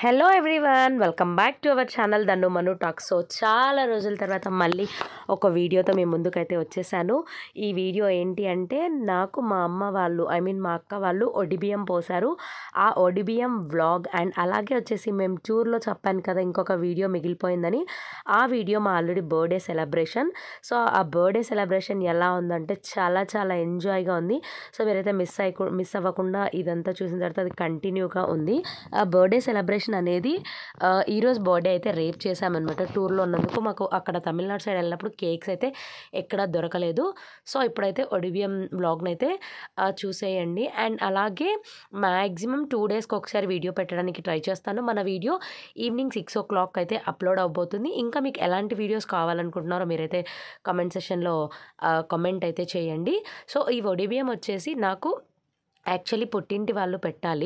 Hello everyone welcome back to our channel Dandu Manu talk so చాలా రోజుల తర్వాత మళ్ళీ ఒక వీడియోతో మీ ముందుకైతే వచ్చేసాను ఈ వీడియో ఏంటి అంటే నాకు మా అమ్మ వాళ్ళు ఐ మీన్ మా అక్క వాళ్ళు ఒడిబియ్యం పోసారు ఆ ఒడిబియ్యం వ్లాగ్ అండ్ అలాగే వచ్చేసి మేము టూర్లో చెప్పాను కదా ఇంకొక వీడియో మిగిలిపోయిందని ఆ వీడియో మా ఆల్రెడీ బర్త్డే సెలబ్రేషన్ సో ఆ బర్త్డే సెలబ్రేషన్ ఎలా ఉందంటే చాలా చాలా ఎంజాయ్గా ఉంది సో మీరైతే మిస్ అయ్యి మిస్ అవ్వకుండా ఇదంతా చూసిన తర్వాత అది కంటిన్యూగా ఉంది ఆ బర్త్డే సెలబ్రేషన్ అనేది ఆ, ఈరోజు బర్త్డే అయితే రేప్ చేశామన్నమాట టూర్లో ఉన్నందుకు మాకు అక్కడ తమిళనాడు సైడ్ వెళ్ళినప్పుడు కేక్స్ అయితే ఎక్కడా దొరకలేదు సో ఇప్పుడైతే ఒడిబియం వ్లాగ్ని అయితే ఆ, చూసేయండి అండ్ అలాగే మ్యాక్సిమం టూ డేస్కి ఒకసారి వీడియో పెట్టడానికి ట్రై చేస్తాను మన video evening six o'clock అయితే అప్లోడ్ అవబోతుంది ఇంకా మీకు ఎలాంటి వీడియోస్ కావాలనుకుంటున్నారో మీరైతే కమెంట్ సెషన్లో కమెంట్ అయితే చేయండి సో ఈ ఒడిబియం వచ్చేసి నాకు యాక్చువల్లీ పుట్టింటి వాళ్ళు పెట్టాలి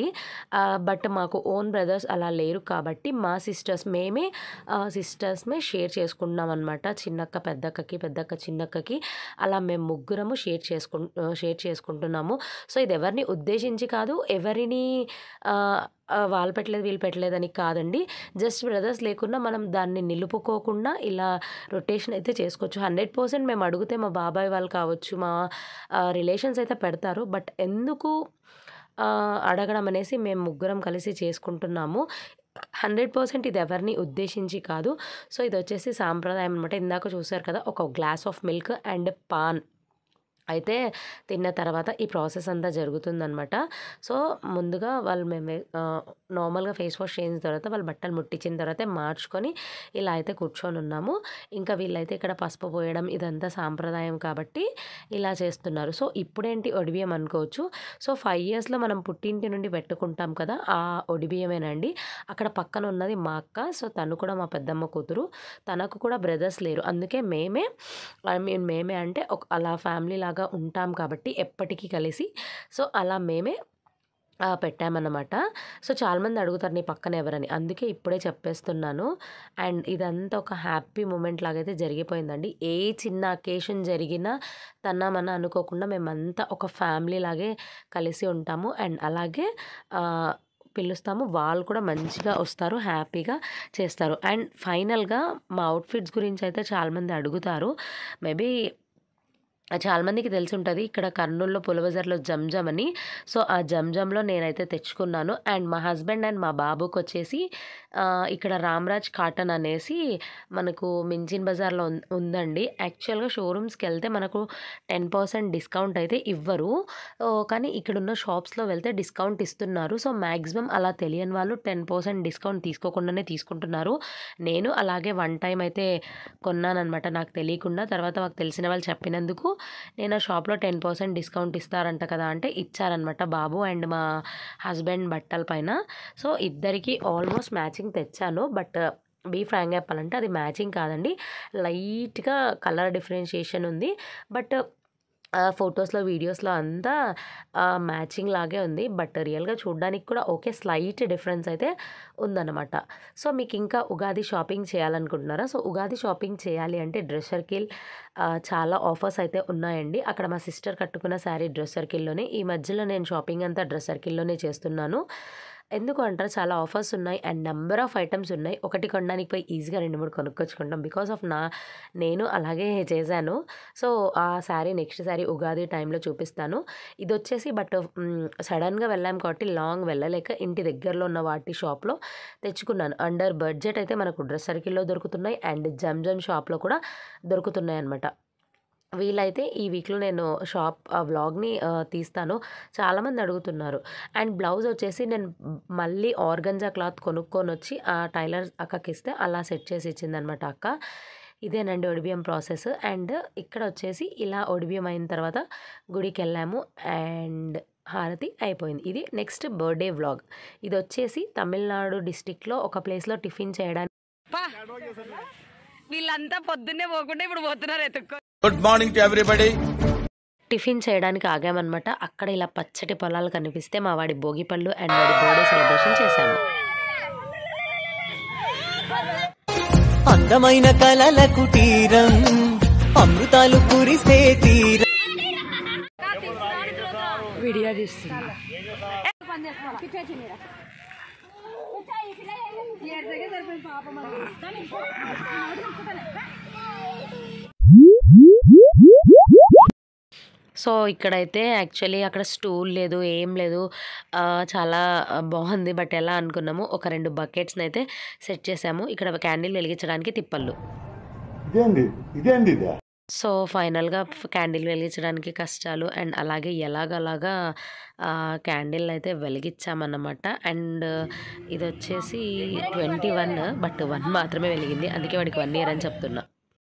బట్ మాకు ఓన్ బ్రదర్స్ అలా లేరు కాబట్టి మా సిస్టర్స్ మేమే సిస్టర్స్మే షేర్ చేసుకుంటున్నాం అనమాట చిన్నక్క పెద్దక్కకి పెద్దక్క చిన్నక్కకి అలా మేము ముగ్గురము షేర్ చేసుకు షేర్ చేసుకుంటున్నాము సో ఇది ఎవరిని ఉద్దేశించి కాదు ఎవరిని ఆ, ఆ, వాళ్ళు పెట్టలేదు వీళ్ళు పెట్టలేదని కాదండి జస్ట్ బ్రదర్స్ లేకుండా మనం దాన్ని నిలుపుకోకుండా ఇలా రొటేషన్ అయితే చేసుకోవచ్చు హండ్రెడ్ పర్సెంట్ మేము అడిగితే మా బాబాయ్ వాళ్ళు కావచ్చు మా రిలేషన్స్ అయితే పెడతారు బట్ ఎందుకు ఆ, అడగడం అనేసి మేము ముగ్గురం కలిసి చేసుకుంటున్నాము హండ్రెడ్ పర్సెంట్ ఇది ఎవరిని ఉద్దేశించి కాదు సో ఇది వచ్చేసి సాంప్రదాయం అనమాట ఇందాక చూసారు కదా ఒక glass of milk and paan అయితే తిన్న తర్వాత ఈ ప్రాసెస్ అంతా జరుగుతుందనమాట సో ముందుగా వాళ్ళు మేము ఆ, నార్మల్గా ఫేస్ వాష్ చేసిన తర్వాత వాళ్ళు బట్టలు ముట్టించిన తర్వాత మార్చుకొని ఇలా అయితే కూర్చొని ఉన్నాము ఇంకా వీళ్ళైతే ఇక్కడ పసుపు పోయడం ఇదంతా సాంప్రదాయం కాబట్టి ఇలా చేస్తున్నారు సో ఇప్పుడేంటి ఒడిబియ్యం అనుకోవచ్చు సో ఫైవ్ ఇయర్స్లో మనం పుట్టింటి నుండి పెట్టుకుంటాం కదా ఆ ఒడిబియ్యమేనండి అక్కడ పక్కన ఉన్నది మా అక్క సో తను కూడా మా పెద్దమ్మ కూతురు తనకు కూడా బ్రదర్స్ లేరు అందుకే మేమే ఐ మీన్ మేమే అంటే ఒక అలా ఫ్యామిలీ లాగా ఉంటాం కాబట్టి ఎప్పటికీ కలిసి సో అలా మేమే ఆ, పెట్టామన్నమాట సో చాలామంది అడుగుతారు నీ పక్కన ఎవరని అందుకే ఇప్పుడే చెప్పేస్తున్నాను అండ్ ఇదంతా ఒక హ్యాపీ మూమెంట్ లాగైతే జరిగిపోయిందండి ఏ చిన్న అకేషన్ జరిగినా తన మన అనుకోకుండా మేమంతా ఒక ఫ్యామిలీ లాగే కలిసి ఉంటాము అండ్ అలాగే ఆ, పిలుస్తాము వాళ్ళు కూడా మంచిగా వస్తారు హ్యాపీగా చేస్తారు అండ్ ఫైనల్గా మా అవుట్ఫిట్స్ గురించి అయితే చాలామంది అడుగుతారు మేబీ చాలామందికి తెలిసి ఉంటుంది ఇక్కడ కర్నూలులో పులబజార్లో జంజమ్ అని సో ఆ జంజంలో నేనైతే తెచ్చుకున్నాను అండ్ మా హస్బెండ్ అండ్ మా బాబుకి వచ్చేసి ఆ, ఇక్కడ రామ్రాజ్ కాటన్ అనేసి మనకు మించిన్ బజార్లో ఉం- ఉందండి యాక్చువల్గా షోరూమ్స్కి వెళ్తే మనకు టెన్ పర్సెంట్ డిస్కౌంట్ అయితే ఇవ్వరు ఓ, కానీ ఇక్కడ ఉన్న షాప్స్లో వెళ్తే డిస్కౌంట్ ఇస్తున్నారు సో మ్యాక్సిమం అలా తెలియని వాళ్ళు టెన్ పర్సెంట్ డిస్కౌంట్ తీసుకోకుండానే తీసుకుంటున్నారు నేను అలాగే వన్ టైం అయితే కొన్నానమాట నాకు తెలియకుండా తర్వాత మాకు తెలిసిన వాళ్ళు చెప్పినందుకు నేను ఆ షాప్లో టెన్ పర్సెంట్ డిస్కౌంట్ ఇస్తారంట కదా అంటే ఇచ్చారనమాట బాబు అండ్ మా హస్బెండ్ బట్టల పైన సో ఇద్దరికి ఆల్మోస్ట్ మ్యాచింగ్ తెచ్చాను బట్ బీ ఫ్రాంక్గా చెప్పాలంటే అది మ్యాచింగ్ కాదండి లైట్గా కలర్ డిఫరెన్షియేషన్ ఉంది బట్ ఫొటోస్లో వీడియోస్లో అంతా మ్యాచింగ్ లాగే ఉంది బట్ రియల్గా చూడడానికి కూడా ఓకే స్లైట్ డిఫరెన్స్ అయితే ఉందన్నమాట సో మీకు ఇంకా ఉగాది షాపింగ్ చేయాలనుకుంటున్నారా సో ఉగాది షాపింగ్ చేయాలి అంటే డ్రెస్ సర్కిల్ చాలా ఆఫర్స్ అయితే ఉన్నాయండి అక్కడ మా సిస్టర్ కట్టుకున్న శారీ డ్రెస్ సర్కిల్లోనే ఈ మధ్యలో నేను షాపింగ్ అంతా డ్రెస్ సర్కిల్లోనే చేస్తున్నాను ఎందుకు అంటారు చాలా ఆఫర్స్ ఉన్నాయి అండ్ నెంబర్ ఆఫ్ ఐటమ్స్ ఉన్నాయి ఒకటి కొనడానికి పోయి ఈజీగా రెండు మూడు కొనుక్కొచ్చుకుంటాం బికాస్ ఆఫ్ నా నేను అలాగే చేశాను సో ఆ శారీ నెక్స్ట్ శారీ ఉగాది టైంలో చూపిస్తాను ఇది వచ్చేసి బట్ సడన్గా వెళ్ళాం కాబట్టి లాంగ్ వెళ్ళలేక ఇంటి దగ్గరలో ఉన్న వాటి షాప్లో తెచ్చుకున్నాను అండర్ బడ్జెట్ అయితే మనకు డ్రెస్ సర్కిల్లో దొరుకుతున్నాయి అండ్ జమ్ జమ్ షాప్లో కూడా దొరుకుతున్నాయి అనమాట వీలైతే ఈ వీక్లో నేను షాప్ ఆ వ్లాగ్ని ఆ, తీస్తాను చాలామంది అడుగుతున్నారు అండ్ బ్లౌజ్ వచ్చేసి నేను మళ్ళీ ఆర్గంజా క్లాత్ కొనుక్కొని వచ్చి ఆ టైలర్ అక్కకి ఇస్తే అలా సెట్ చేసి ఇచ్చిందనమాట అక్క ఇదేనండి ఒడిబియ్యం ప్రాసెస్ అండ్ ఇక్కడ వచ్చేసి ఇలా ఒడిబియ్యం అయిన తర్వాత గుడికి వెళ్ళాము అండ్ హారతి అయిపోయింది ఇది నెక్స్ట్ బర్త్డే వ్లాగ్ ఇది వచ్చేసి తమిళనాడు డిస్టిక్లో ఒక ప్లేస్లో టిఫిన్ చేయడానికి పా. వీళ్ళంతా పొద్దున్నే పోకుండా ఇప్పుడు పోతున్నారు ఎత్తుక్కో good morning to everybody tiffin చేయడానికి ఆగామన్నమాట అక్కడ ఇలా పచ్చటి పొలాలు కనిపిస్తే మా వాడి భోగి పళ్ళు అండ్ వాడి బర్త్డే సెలబ్రేషన్ చేశాము అందమైన కలల కుటీరం అమృతాలు కురిసే తీరం విడిగా తీస్తుంది పని చేస్తున్నా సో ఇక్కడైతే యాక్చువల్లీ అక్కడ స్టూల్ లేదు ఏం లేదు ఆ, చాలా బాగుంది బట్ ఎలా అనుకున్నాము ఒక రెండు బకెట్స్ని అయితే సెట్ చేసాము ఇక్కడ క్యాండిల్ వెలిగించడానికి తిప్పళ్ళు ఇదేంది ఇదేంది ఇదే సో ఫైనల్గా క్యాండిల్ వెలిగించడానికి కష్టాలు అండ్ అలాగే ఎలాగలాగా క్యాండిల్ అయితే వెలిగించామన్నమాట అండ్ ఇది వచ్చేసి ట్వంటీ వన్ బట్ వన్ మాత్రమే వెలిగింది అందుకే వాడికి వన్ ఇయర్ అని చెప్తున్నా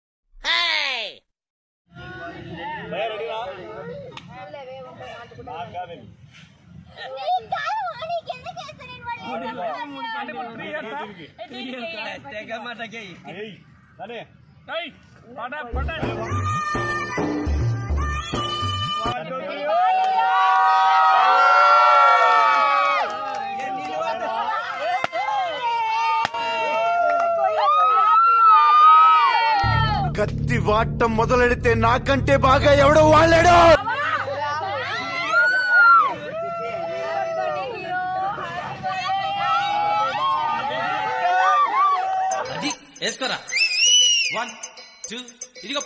కత్తి వాడటం మొదలెడితే నాకంటే బాగా ఎవడో వాళ్ళాడు వేసుకోరా వన్ టూ ఇదిగో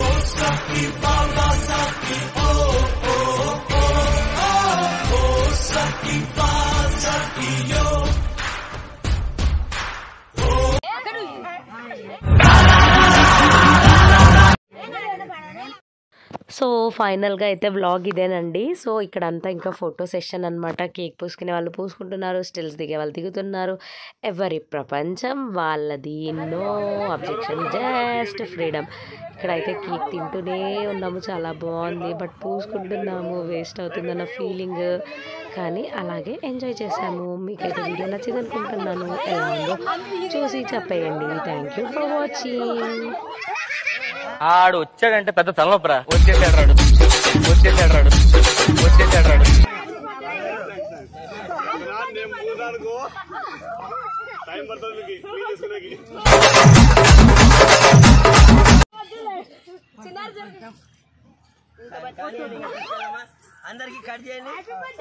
సో ఫైనల్గా అయితే వ్లాగ్ ఇదేనండి సో ఇక్కడ అంతా ఇంకా ఫోటో సెషన్ అనమాట కేక్ పూసుకునే వాళ్ళు పూసుకుంటున్నారు స్టిల్స్ దిగే వాళ్ళు దిగుతున్నారు ఎవరి ప్రపంచం వాళ్ళది నో అబ్జెక్షన్ జస్ట్ ఫ్రీడమ్ ఇక్కడైతే కేక్ తింటూనే ఉన్నాము చాలా బాగుంది బట్ పూసుకుంటున్నాము వేస్ట్ అవుతుందన్న ఫీలింగ్ కానీ అలాగే ఎంజాయ్ చేసాము మీకైతే వీడియో నచ్చింది అనుకుంటున్నాను ఎలా ఉందో చూసి చెప్పేయండి థ్యాంక్ యూ ఫర్ వాచింగ్ ఆడు వచ్చాడంటే పెద్ద తలనొప్పరా వచ్చేసాడు రాడు వచ్చేసాడు రాడు వచ్చేసాడు రాడు అందరికి కట్ చేయండి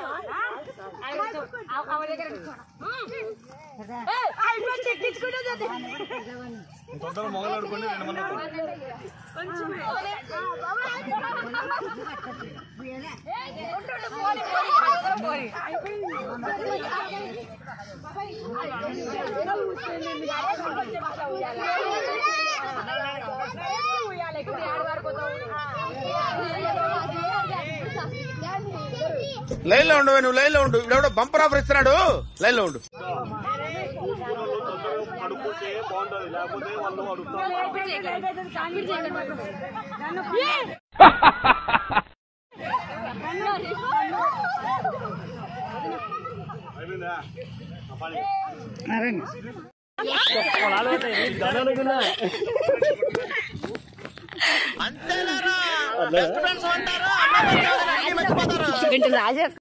లైన్ లో ఉండు నువ్వు లైన్ లో ఉండు ఇవిడెవడో బంపర్ ఆఫర్ ఇస్తున్నాడు లైన్ లో ఉండు రాజేష్